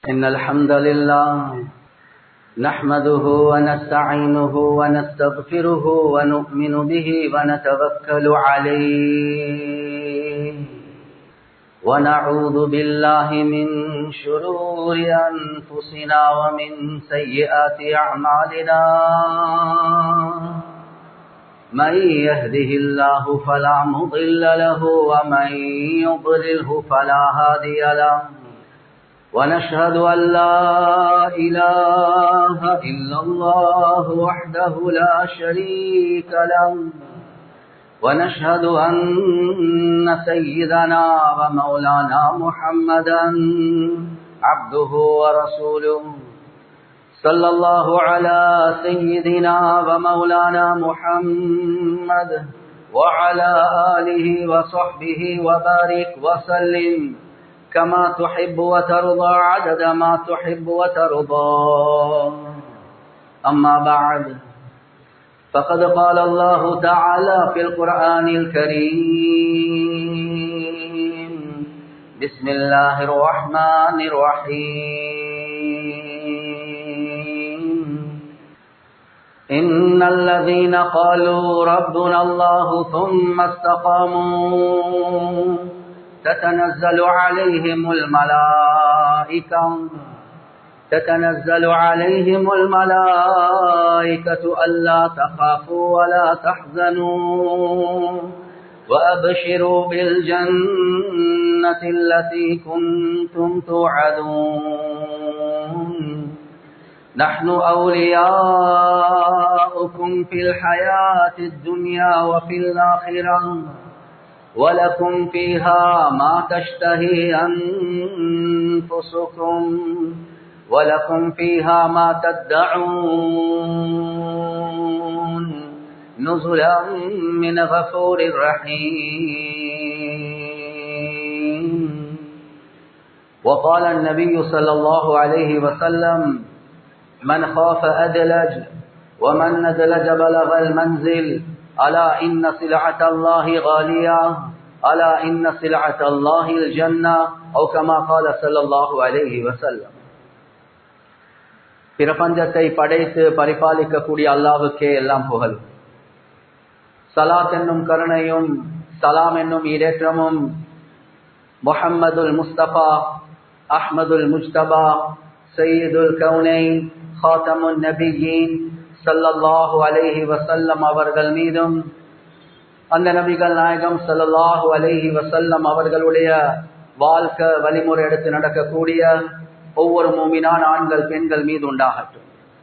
إن الحمد لله نحمده ونستعينه ونستغفره ونؤمن به ونتوكل عليه ونعوذ بالله من شرور أنفسنا ومن سيئات أعمالنا من يهده الله فلا مضل له ومن يضلله فلا هادي له ونشهد أن لا إله إلا الله وحده لا شريك له ونشهد أن سيدنا ومولانا محمدا عبده ورسوله صلى الله على سيدنا ومولانا محمد وعلى آله وصحبه وبارك وسلم كما تحب وترضى عدد ما تحب وترضى أما بعد فقد قال الله تعالى في القرآن الكريم بسم الله الرحمن الرحيم إن الذين قالوا ربنا الله ثم استقاموا تتنزل عليهم الملائكة تتنزل عليهم الملائكة ألا تخافوا ولا تحزنوا وأبشروا بالجنة التي كنتم توعدون نحن أولياؤكم في الحياة الدنيا وفي الآخرة ولكم فيها ما تشتهي أنفسكم ولكم فيها ما تدعون نزلا من غفور رحيم وقال النبي صلى الله عليه وسلم من خاف أدلج ومن ندلج بلغ المنزل ألا إن سلعة الله غالية ألا إن سلعة الله الجنة أو كما قال صلى الله عليه وسلم பிரபஞ்சத்தை படைத்து பரிபாலிக்கக்கூடிய அல்லாவுக்கே எல்லாம் புகழ் சலாத் என்னும் கருணையும் சலாம் என்னும் இடேற்றமும் முஹம்மதுல் முஸ்தபா அஹ்மதுல் முஸ்தபா சையீதுல் கவுனை ஹாத்தமுன் நபியின் சல்லல்லாஹு அலைஹி வசல்லம் அவர்கள் மீதும் அந்த நபிகள் நாயகம் சல்லல்லாஹு அலைஹி வசல்லம் அவர்களுடைய வாழ்க்கை வழிமுறை எடுத்து நடக்கக்கூடிய ஒவ்வொரு மூமினான ஆண்கள் பெண்கள் மீது உண்டாகட்டும்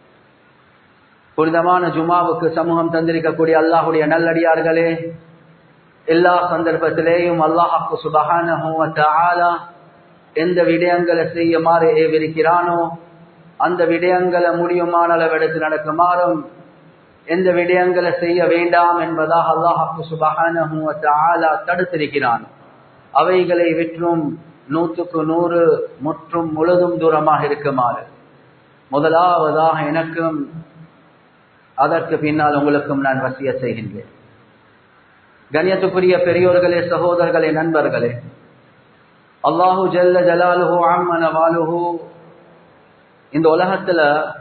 புனிதமான ஜுமாவுக்கு சமூகம் தந்திருக்கக்கூடிய அல்லாஹுடைய நல்லடியார்களே எல்லா சந்தர்ப்பத்திலேயும் அல்லாஹாக்கு சுபகான எந்த விடயங்களை செய்யுமாறு ஏவிருக்கிறானோ அந்த விடயங்களை முடியுமான அளவெடுத்து நடக்குமாறும் எந்த விடயங்களை செய்ய வேண்டாம் என்பதாக அல்லாஹாக்கு சுபகான தடுத்திருக்கிறான் அவைகளை விற்றும் நூற்றுக்கு நூறு முற்றும் முழுதும் தூரமாக இருக்குமாறு முதலாவதாக எனக்கும் அதற்கு பின்னால் உங்களுக்கும் நான் வசிய செய்கின்றேன் கண்ணியத்துக்குரிய பெரியோர்களே சகோதரர்களே நண்பர்களே அல்லாஹு ஜல்ல ஜலாலுஹு ஆம்மன வாலுஹு இந்த உலகத்துல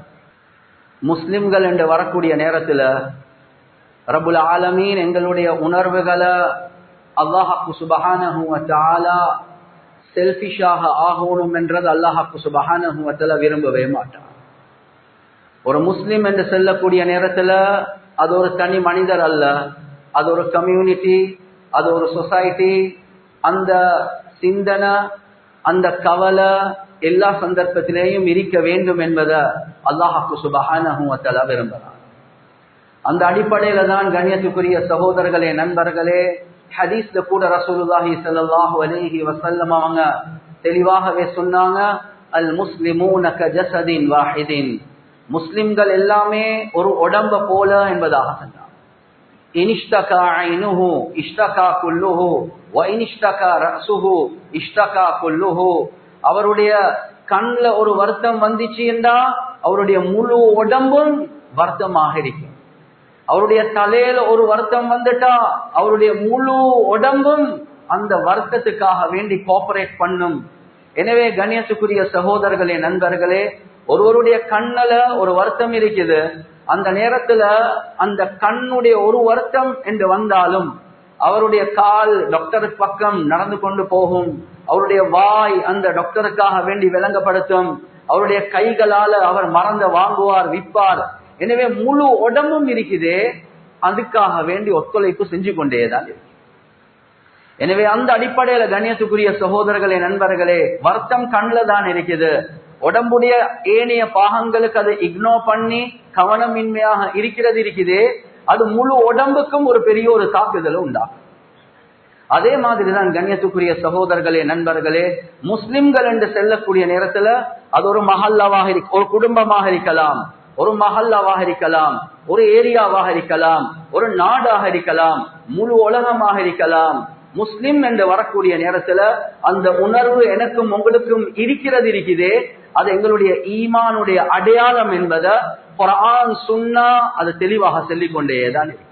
முஸ்லிம்கள் என்று வரக்கூடிய நேரத்துல ரபுல் ஆலமீன் எங்களுடைய உணர்வுகளை அல்லாஹாக்கு சுபஹானஹூவத்தாலா செல்பிஷாக ஆகணும் என்றது அல்லாஹாக்கு சுபஹானஹூவத்தில் விரும்பவே மாட்டான் ஒரு முஸ்லிம் என்று செல்லக்கூடிய நேரத்துல அது ஒரு தனி மனிதர் அல்ல அது ஒரு கம்யூனிட்டி அது ஒரு சொசைட்டி அந்த சிந்தனை அந்த கவலை எல்லா சந்தர்ப்பத்திலேயும் இருக்க வேண்டும் என்பதை அல்லாஹாக்கு சுபஹானஹூவத்தலா விரும்புகிறான் அந்த அடிப்படையில தான் கண்ணியத்துக்குரிய சகோதரர்களே நண்பர்களே ஹதீஸ்ல கூட ரசூலுல்லாஹி ஸல்லல்லாஹு அலைஹி வஸல்லம் அவங்க தெளிவாகவே சொன்னாங்க அல் முஸ்லிமூன கஜஸதின் வாஹிதின் முஸ்லிம்கள் எல்லாமே ஒரு உடம்ப போல என்பதாக சொன்னாங்க இனிஷ்டகா ஐனுஹு இஷ்டகா குல்லுஹு வ இனிஷ்டகா ரஸுஹு இஷ்டகா குல்லுஹு அவருடைய கண்ல ஒரு வருத்தம் வந்துச்சு என்றா அவருடைய முழு உடம்பும் வருத்தமாக இருக்கும் அவருடைய தலையில ஒரு வருத்தம் வந்துட்டா அவருடைய முழு உடம்பும் அந்த வருத்தத்துக்காக வேண்டி கோஆபரேட் பண்ணும் எனவே கண்ணியத்துக்குரிய சகோதரர்களே நண்பர்களே ஒருவருடைய கண்ணல ஒரு வருத்தம் இருக்குது அந்த நேரத்துல அந்த கண்ணுடைய ஒரு வருத்தம் என்று வந்தாலும் அவருடைய கால் டாக்டர் பக்கம் நடந்து கொண்டு போகும் அவருடைய வாய் அந்த டாக்டருக்காக வேண்டி விளங்கப்படுத்தும் அவருடைய கைகளால அவர் மறந்த வாங்குவார் விற்பார் எனவே முழு உடம்பும் இருக்குதே அதுக்காக வேண்டி ஒத்துழைப்பு செஞ்சு கொண்டேதான் இருக்கு எனவே அந்த அடிப்படையில கண்ணியத்துக்குரிய சகோதரர்களே நண்பர்களே வருத்தம் கண்ணில் தான் இருக்குது உடம்புடைய ஏனைய பாகங்களுக்கு அதை இக்னோர் பண்ணி கவனமின்மையாக இருக்கிறது இருக்குதே அது முழு உடம்புக்கும் ஒரு பெரிய ஒரு தாக்குதல் உண்டாகும் அதே மாதிரிதான் கண்ணியத்துக்குரிய சகோதரர்களே நண்பர்களே முஸ்லிம்கள் என்று செல்லக்கூடிய நேரத்துல அது ஒரு மஹல்லாவாக ஒரு குடும்பமாக இருக்கலாம் ஒரு மஹல்லாவாக இருக்கலாம் ஒரு ஏரியாவாக இருக்கலாம் ஒரு நாடாக இருக்கலாம் முழு உலகமாக இருக்கலாம் முஸ்லிம் என்று வரக்கூடிய நேரத்துல அந்த உணர்வு எனக்கும் உங்களுக்கும் இருக்கிறது இருக்குதே அது எங்களுடைய ஈமானுடைய அடையாளம் என்பதை குரான் சுன்னா அது தெளிவாக சொல்லிக் கொண்டேதான் இருக்கு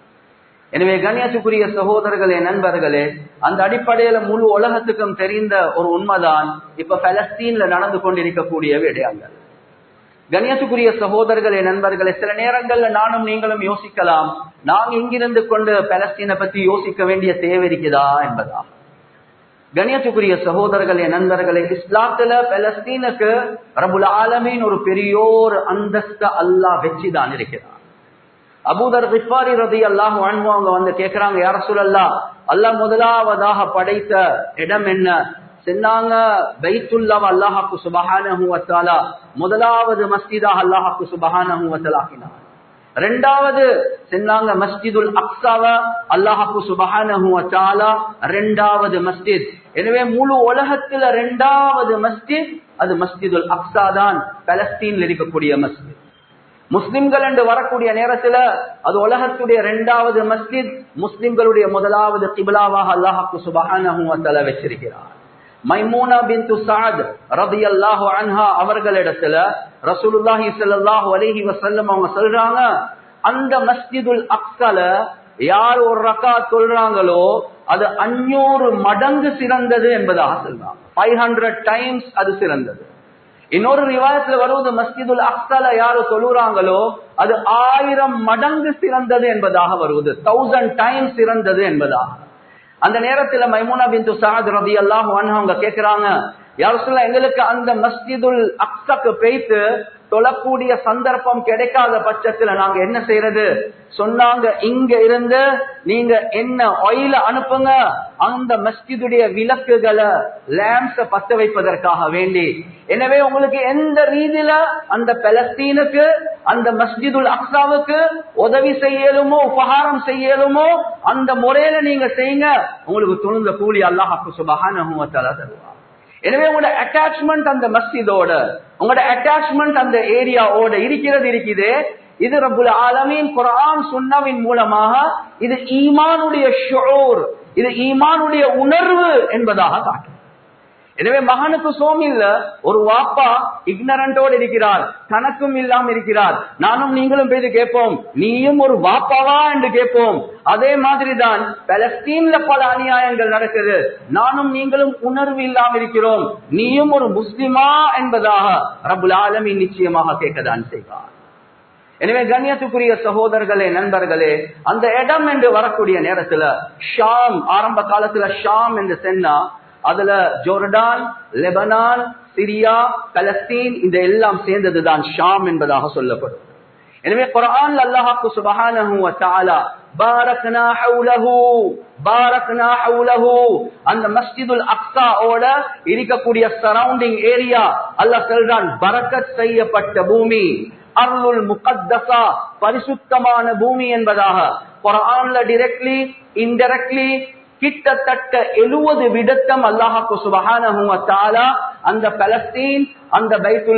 எனவே கண்ணியத்துக்குரிய சகோதரர்களே நண்பர்களே அந்த அடிப்படையில முழு உலகத்துக்கும் தெரிந்த ஒரு உண்மைதான் இப்ப பலஸ்தீன்ல நடந்து கொண்டிருக்கக்கூடிய விடயங்கள் கண்ணியத்துக்குரிய சகோதரர்களே நண்பர்களே சில நேரங்கள்ல நானும் நீங்களும் யோசிக்கலாம் நாங்க இங்கிருந்து கொண்டு பலஸ்தீனை பத்தி யோசிக்க வேண்டிய தேவை இருக்குதா என்பதா கண்ணியத்துக்குரிய சகோதரர்களே நண்பர்களே இஸ்லாத்துல பலஸ்தீனுக்கு ரபுல் ஆலமீன் ஒரு பெரியோர் அந்தஸ்த அல்லாஹ் வச்சுதான் இருக்கிறார் அபூதர் ரிஃபாரி ரதி அல்லாஹ் அவங்க வந்து கேட்கிறாங்க யார சொல்லல்லா அல்லாஹ் முதலாவதாக படைத்த இடம் என்ன சொன்னாங்க பைத்துல்லாவ அல்லாஹாக்கு சுபஹானஹு வத்தாலா முதலாவது மஸ்ஜிதாக அல்லாஹாக்கு சுபஹானஹு வத்தலாக்கினார் ரெண்டாவது சொன்னாங்க மஸ்ஜிதுல் அக்ஸாவ அல்லாஹாக்கு சுபஹானஹு வத்தாலா ரெண்டாவது மஸ்ஜித் எனவே முழு உலகத்துல ரெண்டாவது மஸ்ஜித் அது மஸ்ஜிதுல் அக்ஸா தான் பலஸ்தீன்ல இருக்கக்கூடிய மஸ்ஜித் முஸ்லிம்கள் என்று வரக்கூடிய நேரத்துல அது உலகத்துடைய இரண்டாவது மஸ்ஜித் முஸ்லிம்களுடைய முதலாவது கிபிலாவாக அல்லாஹாக்கு சுபஹானஹு வத்தாலா வச்சிருக்கிறார் மைமூனா பின் சாத் ரபி அல்லாஹு அன்ஹா அவர்களிடத்துல ரசூலுல்லாஹி ஸல்லல்லாஹு அலைஹி வஸல்லம் அவங்க சொல்றாங்க அந்த மஸ்ஜிதுல் அக்ஸல யார் ஒரு ரக்கா சொல்றாங்களோ அது அஞ்சூறு மடங்கு சிறந்தது என்பதாக சொல்றாங்க ஃபைவ் ஹண்ட்ரட் டைம்ஸ் அது சிறந்தது இன்னொரு ரிவாயத்துல வருவது மஸ்ஜிதுல் அக்ஸல யாரு சொல்லுறாங்களோ அது ஆயிரம் மடங்கு சிறந்தது என்பதாக வருவது தௌசண்ட் டைம்ஸ் சிறந்தது என்பதாக அந்த நேரத்துல மைமுனா பின் சாத் ரபி அல்லாஹ் அவங்க கேக்குறாங்க யார் சொல்ல எங்களுக்கு அந்த மஸ்ஜிதுல் அக்ஸக்கு பேய்த்து தொழக்கூடிய சந்தர்ப்பம் கிடைக்காத பட்சத்துல நாங்க என்ன செய்யறது சொன்னாங்க இங்க இருந்து நீங்க என்ன ஆயில அனுப்புங்க அந்த மஸ்ஜிதுடைய விளக்குகளை லேம்ஸ பத்த வைப்பதற்காக வேண்டி எனவே உங்களுக்கு எந்த ரீதியில அந்த பலஸ்தீனுக்கு அந்த மஸ்ஜிதுல் அக்ஸாவுக்கு உதவி செய்யலுமோ உபகாரம் செய்யலுமோ அந்த முறையில நீங்க செய்யுங்க உங்களுக்கு துணிந்த கூலி அல்லாஹாக்கு சுபகான தருவா எனவே உங்களோட அட்டாச்மெண்ட் அந்த மஸ்ஜிதோட உங்களோட அட்டாச்மெண்ட் அந்த ஏரியாவோட இருக்கிறது இருக்குது இது ரபுல் ஆலமீன் குரான் சுன்னவின் மூலமாக இது ஈமானுடைய ஷோர் இது ஈமானுடைய உணர்வு என்பதாக காட்டும் எனவே மகனுக்கு சோம் இல்ல ஒரு வாப்பா இக்னரண்டோடு இருக்கிறார் கணக்கும் இல்லாம இருக்கிறார் நானும் நீங்களும் போய் கேட்போம் நீயும் ஒரு வாப்பாவா என்று கேட்போம் அதே மாதிரிதான் பலஸ்தீன்ல பல அநியாயங்கள் நடக்குது நானும் நீங்களும் உணர்வு இல்லாம இருக்கிறோம் நீயும் ஒரு முஸ்லிமா என்பதாக ரபுல் ஆலமி நிச்சயமாக கேட்கதான் செய்வார் எனவே கண்ணியத்துக்குரிய சகோதரர்களே நண்பர்களே அந்த இடம் என்று வரக்கூடிய நேரத்துல ஷாம் ஆரம்ப காலத்துல ஷாம் என்று சென்னா அதுல ஜோர்டான் லெபனான் சிரியா பலஸ்தீன் இந்த எல்லாம் சேர்ந்ததுதான் ஷாம் என்பதாக சொல்லப்படும் எனவே குரான் அல்லாஹாக்கு சுபஹானஹு வ தஆலா பாரக்னா ஹவுலஹு பாரக்னா ஹவுலஹு அந்த மஸ்ஜிதுல் அக்ஸாவோட இருக்கக்கூடிய சரவுண்டிங் ஏரியா அல்லாஹ் சொல்றான் பரக்கத் செய்யப்பட்ட பூமி அருள் முகத்தசா பரிசுத்தமான பூமி என்பதாக குரான்ல டிரெக்ட்லி இன்டெரக்ட்லி கிட்டத்தட்ட எழுபது விடத்தம் அல்லாஹாக்கு சுபஹான அந்த பலஸ்தீன் அந்த பைத்துல்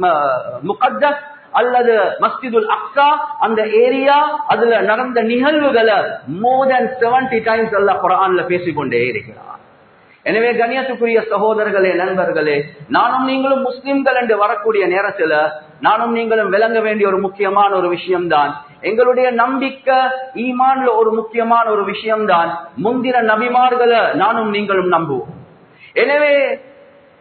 முகத்தஸ் அல்லது மஸ்ஜிதுல் அக்ஸா அந்த ஏரியா அதுல நடந்த நிகழ்வுகளை மோர் தென் செவன்டி டைம்ஸ் அல்ல குரான்ல பேசிக்கொண்டே இருக்கிறார் எனவே கண்ணியத்துக்குரிய சகோதரர்களே நண்பர்களே நானும் நீங்களும் முஸ்லிம்கள் என்று வரக்கூடிய நேரத்துல நானும் நீங்களும் விளங்க வேண்டிய ஒரு முக்கியமான ஒரு விஷயம்தான் எங்களுடைய நம்பிக்கை ஈமான்ல ஒரு முக்கியமான ஒரு விஷயம்தான் முந்தின நபிமார்களை நானும் நீங்களும் நம்புவோம் எனவே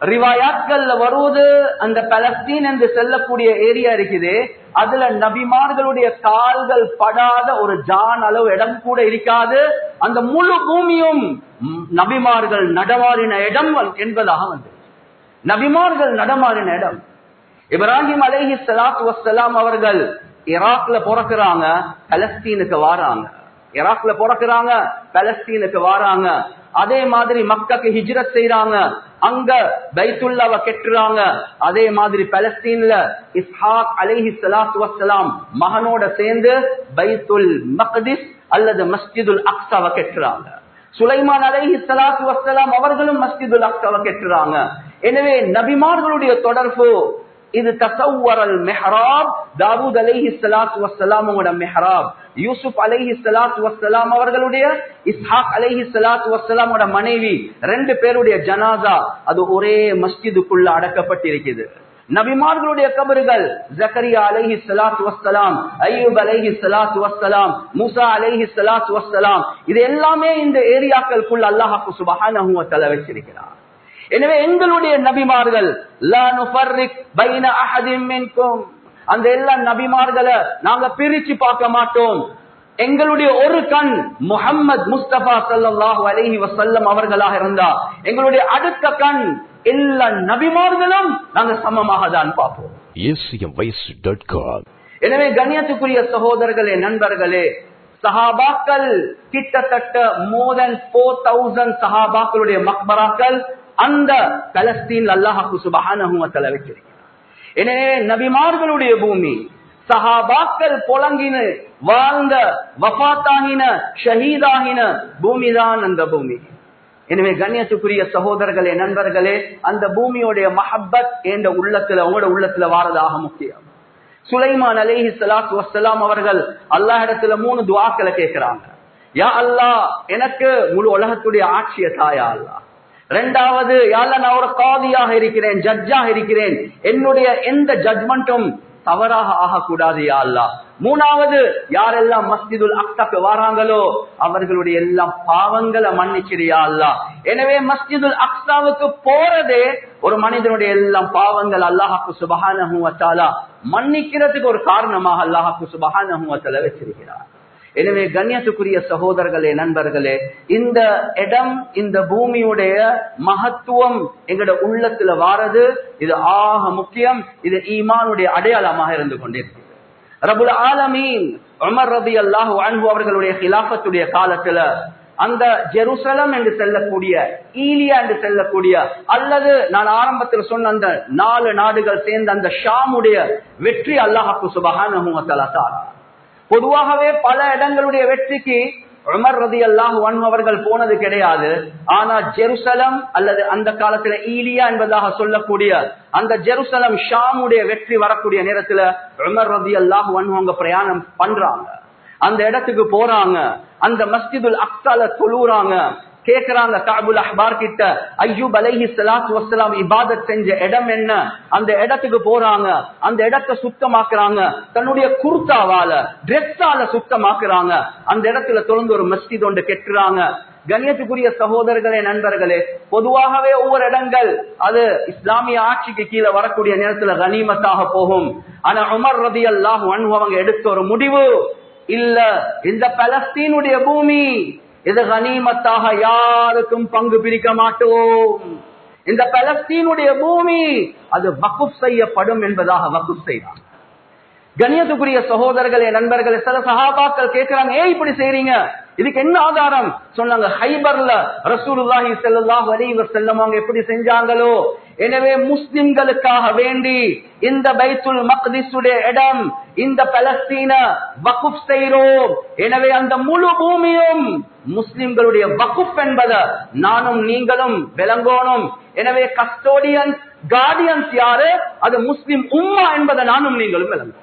ரிவாயாத்கள்ல வருவது அந்த பலஸ்தீன் என்று செல்லக்கூடிய ஏரியா இருக்குது அதுல நபிமார்களுடைய கால்கள் படாத ஒரு ஜான் அளவு இடம் கூட இருக்காது அந்த முழு பூமியும் ம், நபிமார்கள் நடமாறின இடம் என்பதாக வந்து நபிமார்கள் நடமாறின இடம் இப்ராஹிம் அலைஹி ஸலாத்து வஸ்ஸலாம் அவர்கள் ஈராக்ல பிறக்குறாங்க பலஸ்தீனுக்கு வாராங்க ஈராக்ல பிறக்குறாங்க பலஸ்தீனுக்கு வாராங்க அதே மாதிரி மக்காக்கு ஹிஜ்ரத் செய்றாங்க அங்க பைத்துல்லாவ கெட்டுறாங்க அதே மாதிரி பலஸ்தீன்ல இஸ்ஹாக் அலைஹி ஸலாத்து வஸ்ஸலாம் மகனோட சேர்ந்து பைத்துல் மக்திஸ் அல்லது மஸ்ஜிதுல் அக்ஸாவை கெட்டுறாங்க சுலைமான் அலைஹி ஸலாத்து வஸ்ஸலாம் அவர்களும் மஸ்ஜிதுல் அக்ஸாவை கெட்டுறாங்க எனவே நபிமார்களுடைய தொடர்பு இது தசவ்வரல் மெஹராப் தாவூத் அலைஹி ஸலாத்து வஸ்ஸலாம் அவங்களோட மெஹராப் யூசுப் அலைஹி ஸலாத்து வஸ்ஸலாம் அவர்களுடைய இஸ்ஹாக் அலைஹி ஸலாத்து வஸ்ஸலாமோட மனைவி ரெண்டு பேருடைய ஜனாசா அது ஒரே மஸ்ஜிதுக்குள்ள அடக்கப்பட்டிருக்கிறது நபிமார்களுடைய கபறுகள் ஜக்கரியா அலைஹி ஸலாத்து வஸ்ஸலாம் அய்யூப் அலைஹி ஸலாத்து வஸ்ஸலாம் மூசா அலைஹி ஸலாத்து வஸ்ஸலாம் இது எல்லாமே இந்த ஏரியாக்களுக்குள்ள அல்லாஹ் சுப்ஹானஹு வ தஆலா வச்சிருக்கிறார் எனவே எங்களுடைய நபிமார்கள் லா நுஃபர்ரிக் பைன அஹதின் மின்கும் அந்த எல்லா நபிமார்களை நாங்க பிரிச்சு பார்க்க மாட்டோம் எங்களுடைய ஒரு கண் முஹம்மது முஸ்தபா ஸல்லல்லாஹு அலைஹி வஸல்லம் அவர்களாக இருந்தா எங்களுடைய அடுத்த கண் எல்லா நபிமார்களும் நாங்க சமமாக தான் பார்ப்போம் acmvoice.com. எனவே கண்ணியத்துக்குரிய சகோதரர்களே நண்பர்களே சஹாபாக்கள் கிட்டத்தட்ட மோர் தென் போர் தௌசண்ட் சஹாபாக்களுடைய மக்பராக்கள் அந்த பலஸ்தீன் அல்லாஹாக்கு சுபஹானஹு வ தஆலா வச்சிருக்கிறார் எனவே நபிமார்களுடைய பூமி சஹாபாக்கள் புலங்கின வாழ்ந்த வஃபாத்தாகின ஷஹீதாகின பூமிதான் அந்த பூமி எனவே கண்ணியத்துக்குரிய சகோதரர்களே நண்பர்களே அந்த பூமியோடைய மஹப்பத் என்ற உள்ளத்துல உங்களோட உள்ளத்துல வாரதாக முக்கியம் சுலைமான் அலைஹி ஸலாத்து வஸ்ஸலாம் அவர்கள் அல்லாஹ் இடத்துல மூணு துஆக்களை கேட்கிறாங்க யா அல்லாஹ் எனக்கு முழு உலகத்துடைய ஆட்சிய தாயா அல்லாஹ் ரெண்டாவது யாழ்லா நான் ஒரு காதியாக இருக்கிறேன் ஜட்ஜாக இருக்கிறேன் என்னுடைய எந்த ஜட்மெண்ட்டும் தவறாக ஆகக்கூடாது யா அல்லாஹ் மூணாவது யாரெல்லாம் மஸ்ஜிதுல் அக்தாக்கு வராங்களோ அவர்களுடைய எல்லாம் பாவங்களை மன்னிச்சிரியா அல்லாஹ் எனவே மஸ்ஜிதுல் அக்ஸாவுக்கு போறதே ஒரு மனிதனுடைய எல்லாம் பாவங்கள் அல்லாஹாக்கு சுபஹானஹு வ தஆலா மன்னிக்கிறதுக்கு ஒரு காரணமாக அல்லாஹாக்கு சுபஹானஹு வ தஆலா வச்சிருக்கிறார் எனவே கண்ணியத்துக்குரிய சகோதரர்களே நண்பர்களே இந்த இடம் இந்த பூமியுடைய மகத்துவம் எங்கட உள்ளத்துல வாரது இது ஆக முக்கியம் இது ஈமானுடைய அடையாளமாக இருந்து கொண்டிருக்கிறது ரபுல் ஆலமீன் உமர் ரபி அல்லாஹு அன்பு அவர்களுடைய ஹிலாபத்துடைய காலத்துல அந்த ஜெருசலம் என்று செல்லக்கூடிய ஈலியா என்று செல்லக்கூடிய அல்லது நான் ஆரம்பத்தில் சொன்ன அந்த நாலு நாடுகள் சேர்ந்த அந்த ஷாமுடைய வெற்றி அல்லாஹாக்கு சுபஹான தாரா பொதுவாகவே பல இடங்களுடைய வெற்றிக்கு உமர் ரதி அல்லாஹ் அவர்கள் போனது கிடையாது ஆனா ஜெருசலம் அல்லது அந்த காலத்துல ஈலியா என்பதாக சொல்லக்கூடிய அந்த ஜெருசலம் ஷாமுடைய வெற்றி வரக்கூடிய நேரத்துல உமர் ரதி அல்லாஹ் அவங்க பிரயாணம் பண்றாங்க அந்த இடத்துக்கு போறாங்க அந்த மஸ்ஜிதுல் அக்சால தொழுறாங்க கேக்குறாங்க காபுல் அஹ்பார் கிட்ட ஐயூப் அலைஹி ஸலாத்து வஸ்ஸலாம் இபாதத் செஞ்ச இடம் என்ன அந்த இடத்துக்கு போறாங்க அந்த இடத்தை சுத்தமாக்குறாங்க தன்னுடைய குர்தாவால டிரெஸ்ஸால சுத்தமாக்குறாங்க அந்த இடத்துல தொடர்ந்து ஒரு மஸ்ஜித் ஒன்று கெட்டுறாங்க கண்ணியத்துக்குரிய சகோதரர்களே நண்பர்களே பொதுவாகவே ஒவ்வொரு இடங்கள் அது இஸ்லாமிய ஆட்சிக்கு கீழே வரக்கூடிய நேரத்துல கனிமத்தாக போகும் ஆனா உமர் ரதி அல்லாஹ் அவங்க எடுத்த ஒரு முடிவு இல்ல இந்த பலஸ்தீனுடைய பூமி இது கனிமத்தாக யாருக்கும் பங்கு பிரிக்க மாட்டோம் இந்த பலஸ்தீனுடைய பூமி அது வகுப் செய்யப்படும் என்பதாக வகுப் செய்தார் கணியத்துக்குரிய சகோதரர்களே நண்பர்களே சில சகாபாக்கள் கேட்கிறாங்க ஏன் இப்படி செய்றீங்க இதுக்கு என்ன ஆதாரம் சொன்னாங்க ஹைபர்ல ரசூலுல்லாஹி ஸல்லல்லாஹு அலைஹி வஸல்லம் அவங்க எப்படி செஞ்சாங்களோ எனவே முஸ்லிம்களுக்காக வேண்டி இந்த பைத்துல் மக்திஸுடைய இடம் இந்த பலஸ்தீன வகுப் செய்கிறோம் எனவே அந்த முழு பூமியும் முஸ்லிம்களுடைய வகுப் என்பதை நானும் நீங்களும் விளங்கோனும் எனவே கஸ்டோடியன்ஸ் கார்டியன்ஸ் யாரு அது முஸ்லிம் உம்மா என்பதை நானும் நீங்களும் விளங்கும்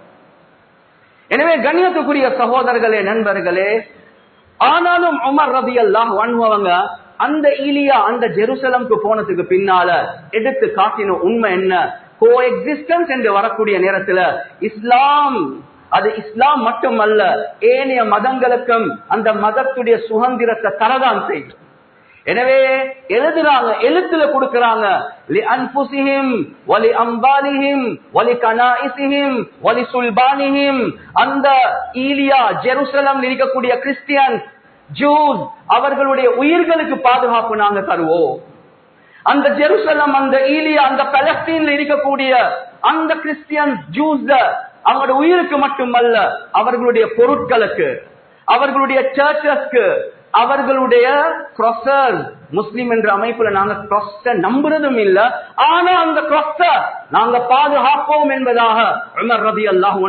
எனவே கண்ணியத்துக்குரிய சகோதரர்களே நண்பர்களே ஆனாலும் உமர் ரபி அல்லாஹ் அவங்க அந்த ஈலியா அந்த ஜெருசலம்க்கு போனதுக்கு பின்னால எடுத்து காட்டின உண்மை என்ன கோ எக்ஸிஸ்டன்ஸ் என்று வரக்கூடிய நேரத்துல இஸ்லாம் அது இஸ்லாம் மட்டுமல்ல ஏனைய மதங்களுக்கும் அந்த மதத்துடைய சுதந்திரத்தை தரதான் செய்யும் எனவே எழுதுறாங்க எழுத்துல கொடுக்கறாங்க லி அன்புசிஹிம் வலி அம்பாலிஹிம் வலி கனாஇசிஹிம் வலி சுல்பானிஹிம் அந்த ஈலியா ஜெருசலம் இருக்கக்கூடிய கிறிஸ்டியன் ஜூஸ் அவர்களுடைய உயிர்களுக்கு பாதுகாப்பு நாங்க தருவோம் அந்த ஜெருசலம் அந்த ஈலியா அந்த பலஸ்தீன்ல இருக்கக்கூடிய அந்த கிறிஸ்டியன் ஜூஸ் அவங்களோட உயிருக்கு மட்டுமல்ல அவர்களுடைய பொருட்களுக்கு அவர்களுடைய சர்ச்சஸ்க்கு அவர்களுடைய கிராசர் முஸ்லிம் என்ற அமைப்புல நாங்க கிராஸ்ட நம்புறதும் இல்ல ஆனா அந்த கிராஸ்ட நாங்க பாதுகாப்போம் என்பதாக உமர் ரதி அல்லாஹ்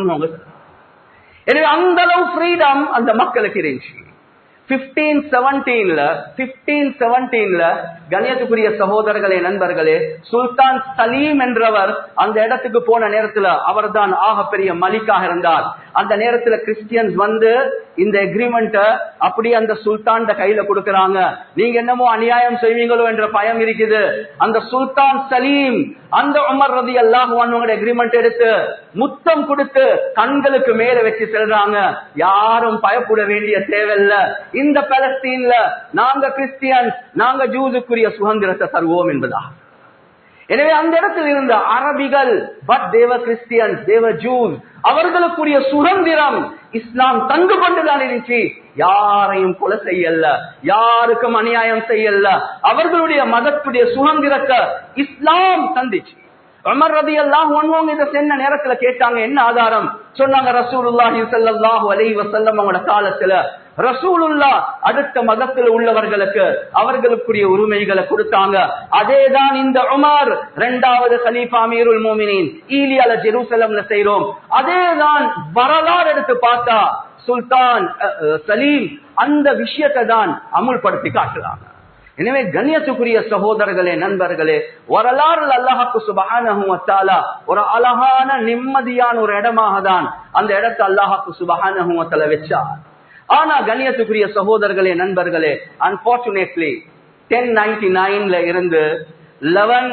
எனவே அந்த அளவு ஃப்ரீடம் அந்த மக்களுக்கு இருந்துச்சு பிப்டீன் செவன்டீன்ல பிப்டீன் செவன்டீன்ல கணியத்துக்குரிய சகோதரர்களே நண்பர்களே சுல்தான் சலீம் என்றவர் அந்த இடத்துக்கு போன நேரத்துல அவர் தான் ஆகப்பெரிய மலிக்காக இருந்தார் அந்த நேரத்துல கிறிஸ்டியன்ஸ் வந்து இந்த எக்ரிமெண்ட அப்படி அந்த சுல்தான் கையில கொடுக்கறாங்க நீங்க என்னமோ அநியாயம் செய்வீங்களோ என்ற பயம் இருக்குது அந்த சுல்தான் சலீம் அந்த உமர் ரதி அல்லாஹ் எக்ரிமெண்ட் எடுத்து முத்தம் கொடுத்து கண்களுக்கு மேல வச்சு செல்றாங்க யாரும் பயப்பட வேண்டிய தேவையில்ல இந்த பலஸ்தீன்ல நாங்க கிறிஸ்டியன்ஸ் நாங்க ஜூஸுக்குரிய சுதந்திரத்தை தருவோம் என்பதா எனவே அந்த இடத்தில் இருந்த அரபிகள் பட் தேவ கிறிஸ்டியன் தேவ ஜூஸ் அவர்களுக்குரிய சுதந்திரம் இஸ்லாம் தந்து கொண்டுதான் இருந்துச்சு யாரையும் கொலை செய்யல யாருக்கும் அநியாயம் செய்யல அவர்களுடைய மதத்துடைய சுதந்திரத்தை இஸ்லாம் தந்துச்சு உமர் ரதி அல்லாஹ் ஒன்வங்க இதை சென்ன நேரத்துல கேட்டாங்க என்ன ஆதாரம் சொன்னாங்க ரசூலுல்லாஹி ஸல்லல்லாஹு அலைஹி வஸல்லம் அவங்களோட காலத்துல ரசூலுல்லா அடுத்த மதத்தில் உள்ளவர்களுக்கு அவர்களுக்குரிய உரிமைகளை கொடுத்தாங்க அதேதான் இந்த உமர் இரண்டாவது கலீஃபா அமீருல் மோமினின் ஈலியால ஜெருசலம்ல செய்றோம் அதேதான் வரலாறு எடுத்து பார்த்தா சுல்தான் சலீம் அந்த விஷயத்தை தான் அமுல்படுத்தி காட்டுறாங்க எனவே கண்ணியத்துக்குரிய சகோதரர்களே நண்பர்களே வரலாறு அல்லாஹாக்கு சுபகான ஒரு அழகான நிம்மதியான ஒரு இடமாக தான் அந்த இடத்தை அல்லாஹாக்கு சுபகான வச்சார் ஆனா கண்ணியத்துக்குரிய சகோதரர்களே நண்பர்களே அன்பார்ச்சுனேட்லி டென் நைன்டி நைன்ல இருந்து லெவன்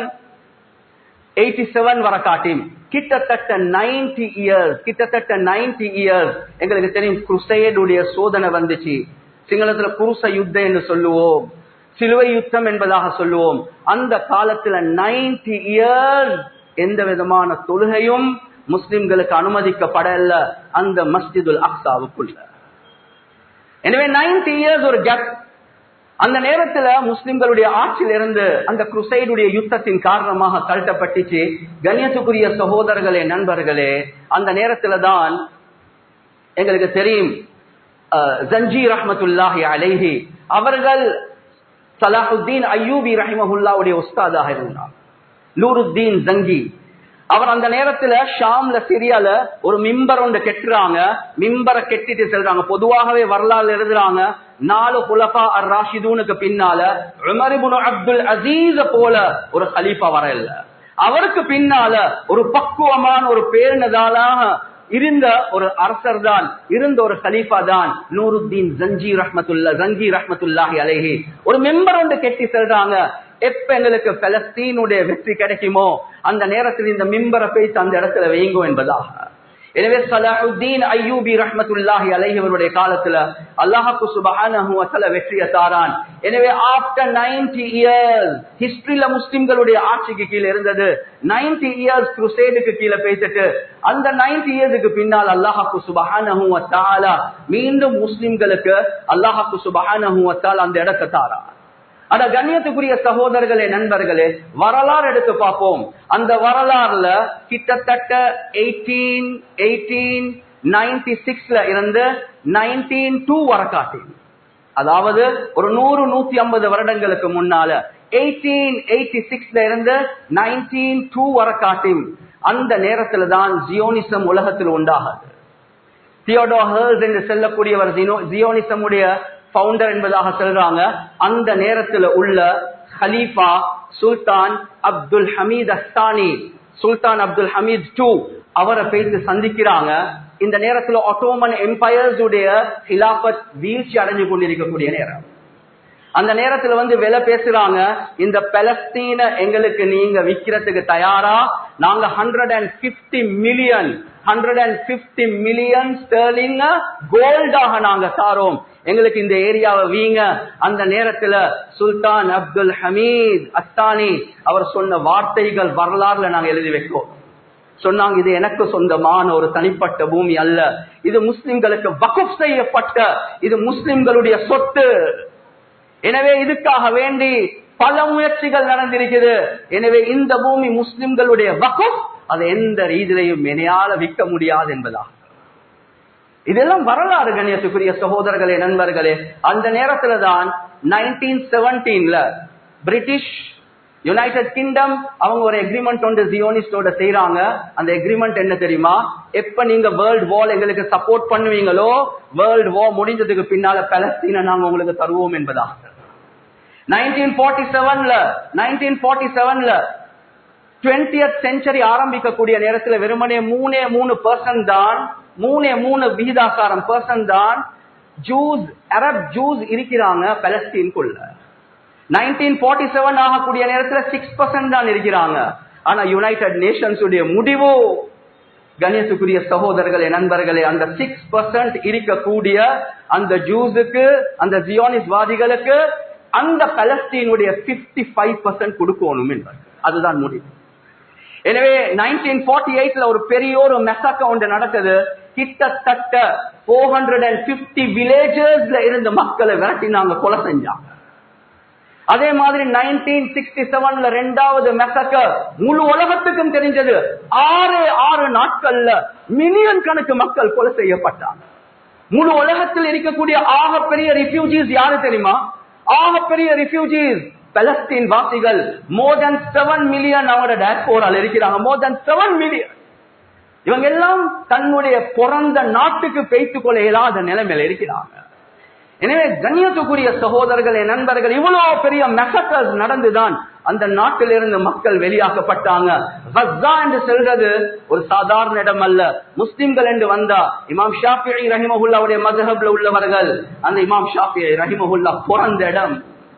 எயிட்டி செவன் வர காட்டியும் கிட்டத்தட்ட நைன்டி இயர்ஸ் கிட்டத்தட்ட நைன்டி இயர்ஸ் எங்களுக்கு தெரியும் குருசையடுடைய சோதனை வந்துச்சு சிங்களத்துல குருச யுத்தம் என்று சொல்லுவோம் சிலுவை யுத்தம் என்பதாக சொல்லுவோம் அந்த காலத்துல நைன்டி இயர்ஸ் எந்த விதமான தொழுகையும் முஸ்லிம்களுக்கு அனுமதிக்கப்படல அந்த மஸ்ஜிதுல் அக்சாவுக்குள்ள எனவே நைன்டி இயர்ஸ் ஒரு கேப் அந்த நேரத்துல முஸ்லிம்களுடைய ஆட்சியில் இருந்து அந்த குருசைடுடைய யுத்தத்தின் காரணமாக கழட்டப்பட்டுச்சு கண்ணியத்துக்குரிய சகோதரர்களே நண்பர்களே அந்த நேரத்துல தான் எங்களுக்கு தெரியும் ஜஞ்சி ரஹமத்துல்லாஹி அலைஹி அவர்கள் சலாஹுத்தீன் ஐயூபி ரஹிமஹுல்லாவுடைய உஸ்தாதாக இருந்தார் நூருத்தீன் ஜங்கி அவர் அந்த நேரத்துல ஷாம்ல சிரியால ஒரு மிம்பர் ஒன்று கெட்டுறாங்க மிம்பரை கெட்டிட்டு செல்றாங்க பொதுவாகவே வரலாறு எழுதுறாங்க நாலு குலஃபா அர் ராஷிதூனுக்கு பின்னால உமரிபுன் அப்துல் அசீஸ போல ஒரு ஹலீஃபா வர இல்ல அவருக்கு பின்னால ஒரு பக்குவமான ஒரு பேருனதாலாக இருந்த ஒரு அரசர் தான் இருந்த ஒரு கலீஃபா தான் நூருத்தீன் ஜஞ்சி ரஹ்மத்துல்லா ஜங்கி ரஹ்மத்துல்லாஹி அலைஹி ஒரு மெம்பர் ஒன்று கெட்டி செல்றாங்க எப்ப எங்களுக்கு பலஸ்தீனுடைய வெற்றி கிடைக்குமோ அந்த நேரத்தில் இந்த மிம்பரை பேசி அந்த இடத்துல வைங்கோ என்பதாக எனவே சலாஹுத்தீன் ஐயூபி ரஹ்மத்துல்லாஹி அலைஹிவருடைய காலத்துல அல்லாஹாக்கு சுபஹானஹு வஸல வெற்றியை தாரான் எனவே ஆஃப்டர் 90 இயர்ஸ் ஹிஸ்டரியில முஸ்லிம்களுடைய ஆட்சிக்கு கீழே இருந்தது 90 இயர்ஸ் குருசேடுக்கு கீழே பேசிட்டு அந்த 90 இயர்ஸுக்கு பின்னால் அல்லாஹாக்கு சுபஹானஹு வ தஆலா மீண்டும் முஸ்லிம்களுக்கு அல்லாஹாக்கு சுபஹானஹு வ தஆலா அந்த இடத்தை தாரான் அத கண்ணியத்துக்குரிய சகோதரர்களே நண்பர்களே வரலாறு எடுத்து பார்ப்போம் அந்த வரலாறுல கிட்டத்தட்ட எயிட்டீன் எயிட்டீன் நைன்டி சிக்ஸ்ல இருந்து நைன்டீன் டூ வர காட்டி அதாவது ஒரு நூறு நூத்தி ஐம்பது வருடங்களுக்கு முன்னால எயிட்டீன் எயிட்டி சிக்ஸ்ல இருந்து நைன்டீன் டூ வர காட்டி அந்த நேரத்துல தான் ஜியோனிசம் உலகத்தில் உண்டாகுது தியோடோ ஹர்ஸ் என்று செல்லக்கூடியவர் ஜியோனிசமுடைய பவுண்டர் என்பதாக சொல்றாங்க அந்த நேரத்தில் உள்ள ஹலீஃபா சுல்தான் அப்துல் ஹமீத் அஸ்தானி சுல்தான் அப்துல் ஹமீத் டூ அவரை பேசி சந்திக்கிறாங்க இந்த நேரத்தில் ஒட்டோமன் எம்பயர்ஸ் உடைய ஹிலாபத் வீழ்ச்சி அடைஞ்சு கொண்டிருக்கக்கூடிய நேரம் அந்த நேரத்துல வந்து விலை பேசுறாங்க இந்த பலஸ்தீன எங்களுக்கு நீங்க விக்கிறதுக்கு தயாரா நாங்க hundred and fifty million hundred and fifty million sterling கோல்டாக நாங்க தாரோம் எங்களுக்கு இந்த ஏரியாவை வீங்க அந்த நேரத்துல சுல்தான் அப்துல் ஹமீத் அஸ்தானி அவர் சொன்ன வார்த்தைகள் வரலாறுல நாங்க எழுதி வைக்கோம் சொன்னாங்க இது எனக்கு சொந்தமான ஒரு தனிப்பட்ட பூமி அல்ல இது முஸ்லிம்களுக்கு வகுப் செய்யப்பட்ட இது முஸ்லிம்களுடைய சொத்து எனவே இதுக்காக வேண்டி பல முயற்சிகள் நடந்திருக்குது எனவே இந்த பூமி முஸ்லிம்களுடைய வகுப் அதை எந்த ரீதியிலையும் மெனையால விற்க முடியாது என்பதா இதெல்லாம் வரலாறு கண்ணியத்துக்குரிய சகோதரர்களே நண்பர்களே அந்த நேரத்துல தான் நைன்டீன் செவன்டீன்ல பிரிட்டிஷ் யுனைடெட் கிங்டம் அவங்க ஒரு எக்ரிமெண்ட் ஒன்று ஜியோனிஸ்டோட செய்யறாங்க அந்த எக்ரிமெண்ட் என்ன தெரியுமா எப்ப நீங்க வேர்ல்ட் வால் எங்களுக்கு சப்போர்ட் பண்ணுவீங்களோ வேர்ல்ட் வார் முடிஞ்சதுக்கு பின்னால பலஸ்தீனை நாங்க உங்களுக்கு தருவோம் என்பதா நைன்டீன் ஃபார்ட்டி செவன்ல நைன்டீன் ஃபார்ட்டி செவன்ல டுவெண்டியத் செஞ்சுரி ஆரம்பிக்கக்கூடிய நேரத்தில் வெறுமனே மூணே மூணு பர்சன்ட் தான் மூணே மூணு விகிதாசாரம் பர்சன்ட் தான் ஜூஸ் அரப் ஜூஸ் இருக்கிறாங்க பலஸ்தீன்குள்ள நைன்டீன் ஃபார்ட்டி செவன் ஆகக்கூடிய நேரத்தில் சிக்ஸ் பர்சன்ட் தான் இருக்கிறாங்க ஆனா யுனைடெட் நேஷன்ஸ் உடைய முடிவு கணேசுக்குரிய சகோதரர்களே நண்பர்களே அந்த சிக்ஸ் பர்சன்ட் இருக்கக்கூடிய அந்த ஜூஸுக்கு அந்த ஜியோனிஸ் வாதிகளுக்கு அந்த பலஸ்தீனுடைய பிப்டி ஃபைவ் பர்சன்ட் கொடுக்கணும் என்பது அதுதான் முடிவு எனவே நைன்டீன் ஃபார்ட்டி எயிட்ல ஒரு பெரிய ஒரு மெசக்க ஒன்று நடக்குது கிட்டத்தட்ட போர் ஹண்ட்ரட் அண்ட் பிப்டி வில்லேஜஸ்ல இருந்த மக்களை விரட்டினாங்க கொலை செஞ்சாங்க அதே மாதிரி நைன்டீன் சிக்ஸ்டி செவன்ல ரெண்டாவது மெசக்க முழு உலகத்துக்கும் தெரிஞ்சது ஆறு ஆறு நாட்கள்ல மில்லியன் கணக்கு மக்கள் கொலை செய்யப்பட்டாங்க முழு உலகத்தில் இருக்கக்கூடிய ஆக பெரிய ரிஃப்யூஜிஸ் யாரு தெரியுமா ஆக பெரிய ரிஃப்யூஜிஸ் பலஸ்தீன் வாசிகள் மோர் தென் செவன் மில்லியன் அவங்களோட டேஸ்போரால் இருக்கிறாங்க மோர் தென் செவன் மில்லியன் இவங்க எல்லாம் தன்னுடைய பிறந்த நாட்டுக்கு பெய்த்து கொள்ள இயலாத நிலைமையில இருக்கிறாங்க எனவே கண்ணியத்துக்குரிய சகோதரர்களே நண்பர்கள் இவ்வளவு பெரிய மெசக்கர்ஸ் நடந்துதான் அந்த நாட்டிலிருந்து மக்கள் வெளியாக்கப்பட்டாங்க கஸ்ஸா என்று செல்றது ஒரு சாதாரண இடம் அல்ல முஸ்லிம்கள் என்று வந்தா இமாம் ஷாஃபி ரஹிமஹுல்லாவுடைய மதஹப்ல உள்ளவர்கள் அந்த இமாம் ஷாஃபி ரஹிமஹுல்லா பிறந்த இடம்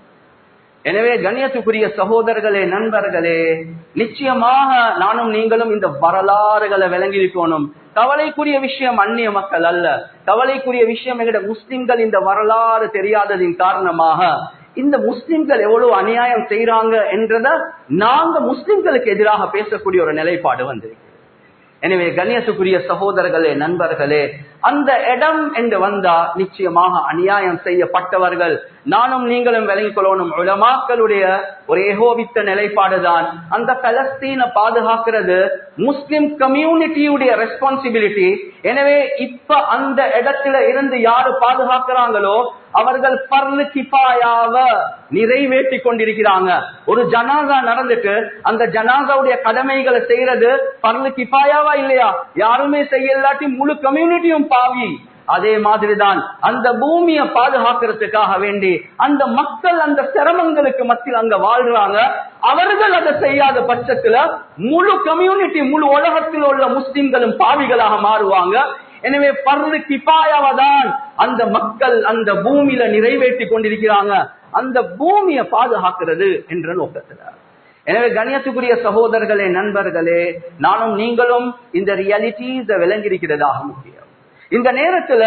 எனவே கண்ணியத்துக்குரிய சகோதரர்களே நண்பர்களே நிச்சயமாக நானும் நீங்களும் இந்த வரலாறுகளை விளங்கியிருக்கணும் கவலைக்குரிய விஷயம் அந்நிய மக்கள் அல்ல கவலைக்குரிய விஷயம் எங்கட முஸ்லிம்கள் இந்த வரலாறு தெரியாததின் காரணமாக இந்த முஸ்லிம்கள் எவ்வளவு அநியாயம் செய்யறாங்க என்றத நாங்க முஸ்லிம்களுக்கு எதிராக பேசக்கூடிய ஒரு நிலைப்பாடு வந்திருக்கு எனவே கண்ணியத்துக்குரிய சகோதரர்களே நண்பர்களே அந்த இடம் என்று வந்தா நிச்சயமாக அநியாயம் செய்யப்பட்டவர்கள் நானும் நீங்களும் விளங்கிக் கொள்ளணும் உலமாக்களுடைய ஒரு ஏகோபித்த நிலைப்பாடுதான் அந்த பலஸ்தீனை பாதுகாக்கிறது முஸ்லிம் கம்யூனிட்டியுடைய ரெஸ்பான்சிபிலிட்டி எனவே இப்ப அந்த இடத்துல இருந்து யாரு பாதுகாக்கிறாங்களோ அவர்கள் பர்லு கிஃபாயாவ நிறைவேற்றி கொண்டிருக்கிறாங்க ஒரு ஜனாதா நடந்துட்டு அந்த ஜனாதாவுடைய கடமைகளை செய்யறது பர்லு கிஃபாயாவா இல்லையா யாருமே செய்யலாட்டி முழு கம்யூனிட்டியும் பாவி அதே மாதிரிதான் அந்த பூமியை பாதுகாக்கிறதுக்காக வேண்டி அந்த மக்கள் அந்த சிரமங்களுக்கு மத்தியில் அங்க வாழ்றாங்க அவர்கள் அதை செய்யாத பட்சத்துல முழு கம்யூனிட்டி முழு உலகத்தில் உள்ள முஸ்லிம்களும் பாவிகளாக மாறுவாங்க எனவே பர்ரு கிபாயாவதான் அந்த மக்கள் அந்த பூமியில நிறைவேற்றி கொண்டிருக்கிறாங்க அந்த பூமியை பாதுகாக்கிறது என்ற நோக்கத்துல எனவே கண்ணியத்துக்குரிய சகோதரர்களே நண்பர்களே நானும் நீங்களும் இந்த ரியாலிட்டிஸ விளங்கியிருக்கிறதாக முக்கியம் இந்த நேரத்துல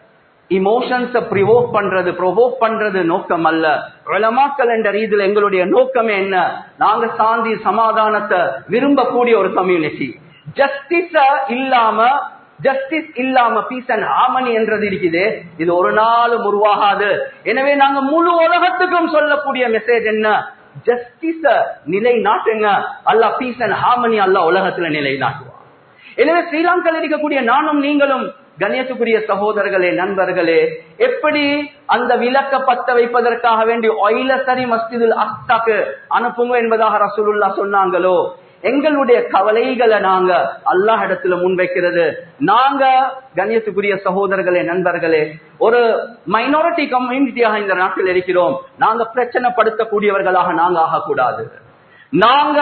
இமோஷன்ஸ ப்ரிவோக் பண்றது ப்ரொவோக் பண்றது நோக்கம் அல்ல உலமாக்கல் என்ற ரீதியில் எங்களுடைய நோக்கமே என்ன நாங்க சாந்தி சமாதானத்தை விரும்பக்கூடிய ஒரு கம்யூனிட்டி ஜஸ்டிஸ இல்லாம ஜஸ்டிஸ் இல்லாம பீஸ் அண்ட் ஹார்மனி என்றது இருக்குது இது ஒரு நாளும் உருவாகாது எனவே நாங்க முழு உலகத்துக்கும் சொல்லக்கூடிய மெசேஜ் என்ன ஜஸ்டிஸ நிலை நாட்டுங்க அல்ல பீஸ் அண்ட் ஹார்மனி அல்ல உலகத்துல நிலை நாட்டுவான் எனவே ஸ்ரீலங்காவில் இருக்கக்கூடிய நானும் நீங்களும் கண்ணியத்துக்குரிய சகோதரர்களே நண்பர்களே எப்படி அந்த விளக்க பத்த வைப்பதற்காக வேண்டி ஒயில சரி மஸ்ஜிதுல் அஸ்தாக்கு அனுப்புங்க என்பதாக ரசூலுல்லா சொன்னாங்களோ எங்களுடைய கவலைகளை நாங்க அல்லாஹ் இடத்துல முன்வைக்கிறது நாங்க கண்ணியத்துக்குரிய சகோதரர்களே நண்பர்களே ஒரு மைனாரிட்டி கம்யூனிட்டியாக இந்த நாட்டில் இருக்கிறோம் நாங்க பிரச்சனைப்படுத்தக்கூடியவர்களாக நாங்க ஆகக்கூடாது நாங்க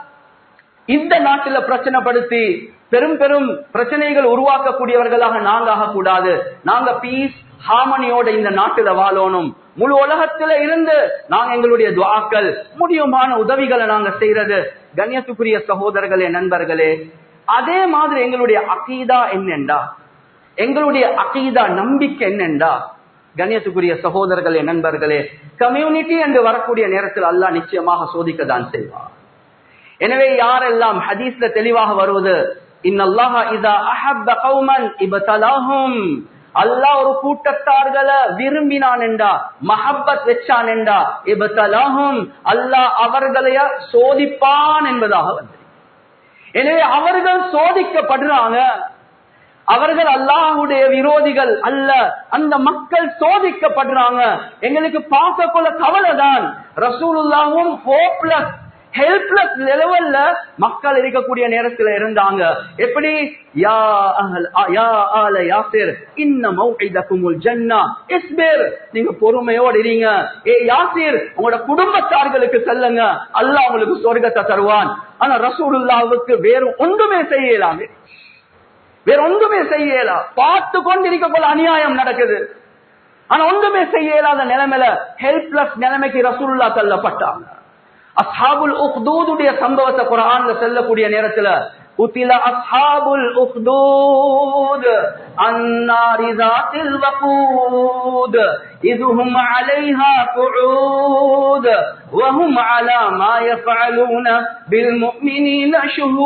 இந்த நாட்டில பிரச்சனைப்படுத்தி பெரும் பெரும் பிரச்சனைகள் உருவாக்கக்கூடியவர்களாக நாங்க ஆகக்கூடாது நாங்க பீஸ் ஹார்மனியோட இந்த நாட்டில வாழணும் முழு உலகத்தில இருந்து நாங்க எங்களுடைய துவாக்கள் முடியுமான உதவிகளை நாங்க செய்யறது கண்ணியத்துக்குரிய சகோதரர்களே நண்பர்களே அதே மாதிரி எங்களுடைய அகீதா என்னென்றா எங்களுடைய அகீதா நம்பிக்கை என்னென்றா கண்ணியத்துக்குரிய சகோதரர்களே நண்பர்களே கம்யூனிட்டி என்று வரக்கூடிய நேரத்தில் அல்லாஹ் நிச்சயமாக சோதிக்க தான் செய்வார் எனவே யாரெல்லாம் ஹதீஸ்ல தெளிவாக வருவது இன்னல்லாஹ இதா அஹப்ப கௌமன் இபதலாஹும் அல்லாஹ் ஒரு கூட்டத்தார்களை விரும்பினான் என்றா மஹப்பத் வச்சான் என்றா இபதலாஹும் அல்லாஹ் அவர்களைய சோதிப்பான் என்பதாக வந்து எனவே அவர்கள் சோதிக்கப்படுறாங்க அவர்கள் அல்லாஹுடைய விரோதிகள் அல்ல அந்த மக்கள் சோதிக்கப்படுறாங்க எங்களுக்கு பார்க்கக்குள்ள கவலைதான் ரசூலுல்லாவும் ஹோப்லெஸ் ஹெல்ப்லெஸ் லெவல்ல மக்கள் இருக்கக்கூடிய நேரத்துல இருந்தாங்க எப்படி யா அஹல் யா ஆல யாசிர் இன்ன மௌஇதகுமுல் ஜன்னா இஸ்பிர் நீங்க பொறுமையோட இருங்க ஏ யாசிர் உங்களோட குடும்பத்தார்களுக்கு செல்லுங்க அல்லாஹ் உங்களுக்கு சொர்க்கத்தை தருவான் ஆனா ரசூலுல்லாவுக்கு வேறு ஒன்றுமே செய்யலாமே வேற ஒன்றுமே செய்யல பார்த்து கொண்டிருக்க போல அநியாயம் நடக்குது ஆனா ஒன்றுமே செய்ய இயலாத நிலைமையில ஹெல்ப்லெஸ் நிலைமைக்கு ரசூலுல்லா தள்ளப்பட்டாங்க அஸ்ஹாபுல் உஹ்தூதுடைய சம்பவத்தை குரான்ல செல்லக்கூடிய நேரத்துல قتل أصحاب الأخدود النار ذات الوقود إذ هم عليها قعود وهم على ما يفعلون بالمؤمنين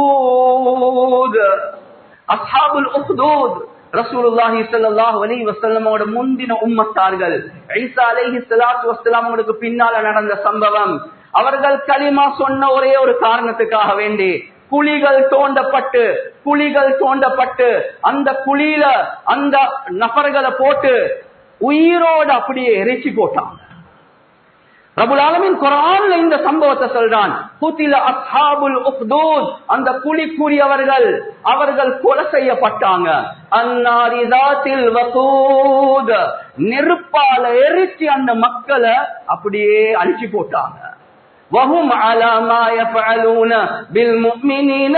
شهود அஸ்ஹாபுல் உஹ்தூத் ரசூலுல்லாஹி ஸல்லல்லாஹு அலைஹி வஸல்லமோட முந்தின உம்மத்தார்கள் ஈசா அலைஹி ஸலாத்து வஸலாம் அவங்களுக்கு பின்னால நடந்த சம்பவம் அவர்கள் கலிமா சொன்ன ஒரே ஒரு காரணத்துக்காக வேண்டி குழிகள் தோண்டப்பட்டு குழிகள் தோண்டப்பட்டு அந்த குழியில அந்த நபர்களை போட்டு உயிரோடு அப்படியே எரிச்சு போட்டாங்க ரபுல் ஆலமின் குரான்ல இந்த சம்பவத்தை சொல்றான் குத்தில அஸ்ஹாபுல் உக்தூத் அந்த குழி கூறியவர்கள் அவர்கள் கொலை செய்யப்பட்டாங்க அந்நாரிதாத்தில் வசூத் நெருப்பால எரிச்சு அந்த மக்களை அப்படியே அழிச்சு போட்டாங்க وهم على ما يفعلون بالمؤمنين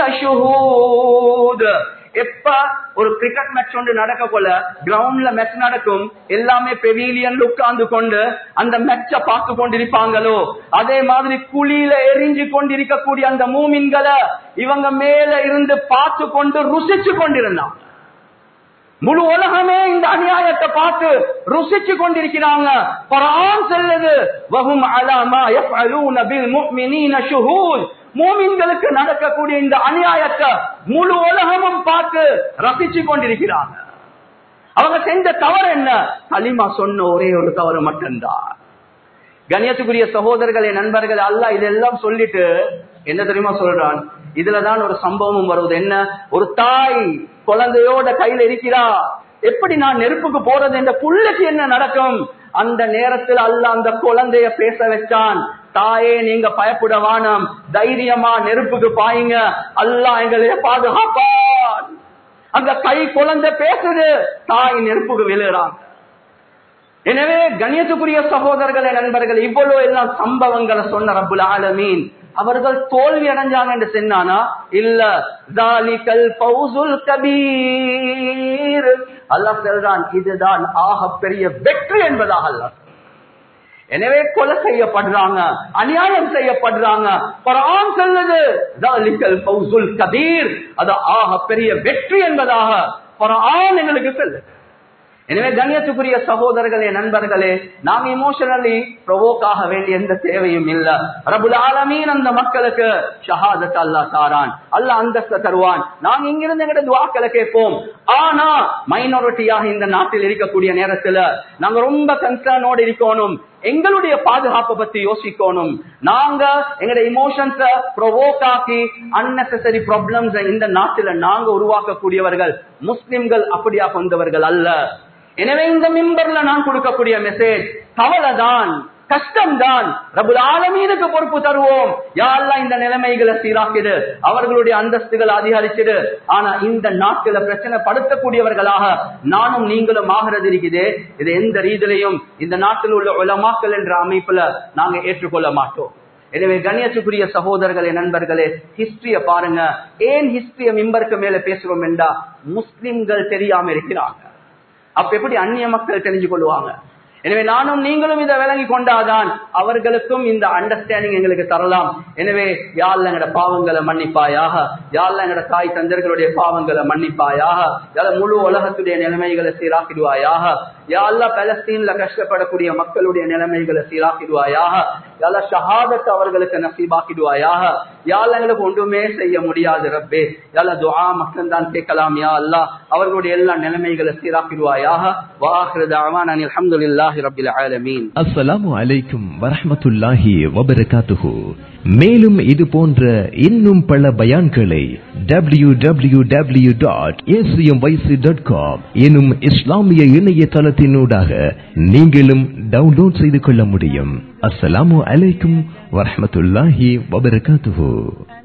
شهود எப்ப ஒரு கிரிக்கெட் மேட்ச் ஒன்று நடக்க போல கிரவுண்ட்ல மேட்ச் நடக்கும் எல்லாமே பெவிலியன்ல உட்கார்ந்து கொண்டு அந்த மேட்ச பார்த்து கொண்டிருப்பாங்களோ அதே மாதிரி குழியில எரிஞ்சு கொண்டிருக்கக்கூடிய அந்த மூமின்களை இவங்க மேல இருந்து பார்த்து கொண்டு ருசிச்சு கொண்டிருந்தாங்க முழு உலகமே இந்த அநியாயத்தை பார்த்து ருசிச்சு கொண்டிருக்கிறாங்க குரான் செல்லுது வஹும் அலாமா யஃஅலூன பில் முஃமினீன ஷுஹூத் மூமின்களுக்கு நடக்கக்கூடிய இந்த அநியாயத்தை முழு உலகமும் பார்த்து ரசிச்சு கொண்டிருக்கிறாங்க அவங்க செஞ்ச தவறு என்ன கலிமா சொன்ன ஒரே ஒரு தவறு மட்டும்தான் கணியத்துக்குரிய சகோதரர்களே நண்பர்கள் அல்ல இதெல்லாம் சொல்லிட்டு என்ன தெரியுமா சொல்றான் இதுலதான் ஒரு சம்பவமும் வருவது என்ன ஒரு தாய் குழந்தையோட கையில இருக்கிறா எப்படி நான் நெருப்புக்கு போறது என்ற புள்ளைக்கு என்ன நடக்கும் அந்த நேரத்தில் அல்ல அந்த குழந்தைய பேச வச்சான் தாயே நீங்க பயப்பட வானம் தைரியமா நெருப்புக்கு பாயுங்க அல்லா எங்களைய பாதுகாப்பான் அந்த கை குழந்தை பேசுது தாய் நெருப்புக்கு விழுறாங்க எனவே கணியத்துக்குரிய சகோதரர்களே நண்பர்கள் இவ்வளவு எல்லாம் சம்பவங்களை சொன்ன ரப்புல் ஆலமீன் அவர்கள் தோல்வி அடைஞ்சாங்க என்று சொன்னானா இல்ல தாலிகல் பௌசுல் கபீர் அல்லாஹ் சொல்றான் இதுதான் ஆக பெரிய வெற்றி என்பதாக அல்லாஹ் எனவே கொலை செய்யப்படுறாங்க அநியாயம் செய்யப்படுறாங்க குரான் சொல்லுது தாலிகல் பௌசுல் கபீர் அது ஆக பெரிய வெற்றி என்பதாக குரான் எங்களுக்கு சொல்லுது எனவே கண்ணியத்துக்குரிய சகோதரர்களே நண்பர்களே நாம் இமோஷனலி ப்ரொவோக் ஆக வேண்டிய எந்த தேவையும் இல்ல ரபுல் ஆலமீன் அந்த மக்களுக்கு ஷஹாதத் அல்லா தாரான் அல்ல அந்தஸ்த தருவான் நாங்க இங்கிருந்து எங்க துவாக்களை கேட்போம் ஆனா மைனாரிட்டியாக இந்த நாட்டில் இருக்கக்கூடிய நேரத்துல நாங்க ரொம்ப கன்சர்னோடு இருக்கணும் எங்களுடைய பாதுகாப்பை பத்தி யோசிக்கணும் நாங்க எங்களுடைய இமோஷன்ஸ ப்ரொவோக் ஆக்கி அன்னெசரி ப்ராப்ளம்ஸ் இந்த நாட்டில நாங்க உருவாக்கக்கூடியவர்கள் முஸ்லிம்கள் அப்படியா கொண்டவர்கள் அல்ல எனவே இந்த மிம்பர்ல நான் கொடுக்கக்கூடிய மெசேஜ் கவலைதான் கஷ்டம்தான் ரபுல் ஆலமீனுக்கு பொறுப்பு தருவோம் யாரெல்லாம் இந்த நிலைமைகளை சீராக்கிடு அவர்களுடைய அந்தஸ்துகள் அதிகரிச்சிடு ஆனா இந்த நாட்டில பிரச்சனை படுத்தக்கூடியவர்களாக நானும் நீங்களும் ஆகிறது இருக்குது இது எந்த ரீதியிலையும் இந்த நாட்டில் உள்ள உலமாக்கள் என்ற அமைப்புல நாங்க ஏற்றுக்கொள்ள மாட்டோம் எனவே கண்ணியத்துக்குரிய சகோதரர்களே நண்பர்களே ஹிஸ்டரிய பாருங்க ஏன் ஹிஸ்டரிய மிம்பருக்கு மேல பேசுறோம் என்றா முஸ்லிம்கள் தெரியாம இருக்கிறாங்க அப்ப எப்படி அந்நிய மக்கள் தெரிஞ்சு கொள்வாங்க எனவே நானும் நீங்களும் இதை விளங்கி கொண்டாதான் அவர்களுக்கும் இந்த அண்டர்ஸ்டாண்டிங் எங்களுக்கு தரலாம் எனவே யாழ்ல எங்கட பாவங்களை மன்னிப்பாயாக யாழ்ல எங்கட தாய் தந்தர்களுடைய பாவங்களை மன்னிப்பாயாக யாழ முழு உலகத்துடைய நிலைமைகளை சீராக்கிடுவாயாக யாழ்ல பலஸ்தீன்ல கஷ்டப்படக்கூடிய மக்களுடைய நிலைமைகளை சீராக்கிடுவாயாக யாழ ஷஹாதத் அவர்களுக்கு நசீபாக்கிடுவாயாக யாழ் எங்களுக்கு ஒன்றுமே செய்ய முடியாது ரப்பே யாழ துஆ மக்கள் தான் கேட்கலாம் யா அல்லா அவர்களுடைய எல்லா நிலைமைகளை சீராக்கிடுவாயாக வாஹிரு தஅவானா அல்ஹம்துலில்லாஹி ரப்பில் ஆலமீன் அஸ்ஸலாமு அலைக்கும் வரஹ்மத்துல்லாஹி வபரகாத்துஹு மேலும் இது போன்ற இன்னும் பல பயான்களை W W W dot dot com எனும் இஸ்லாமிய இணையதளத்தினூடாக நீங்களும் டவுன்லோட் செய்து கொள்ள முடியும் அஸ்ஸலாமு அலைக்கும் வரஹ்மத்துல்லாஹி வபரகாத்துஹு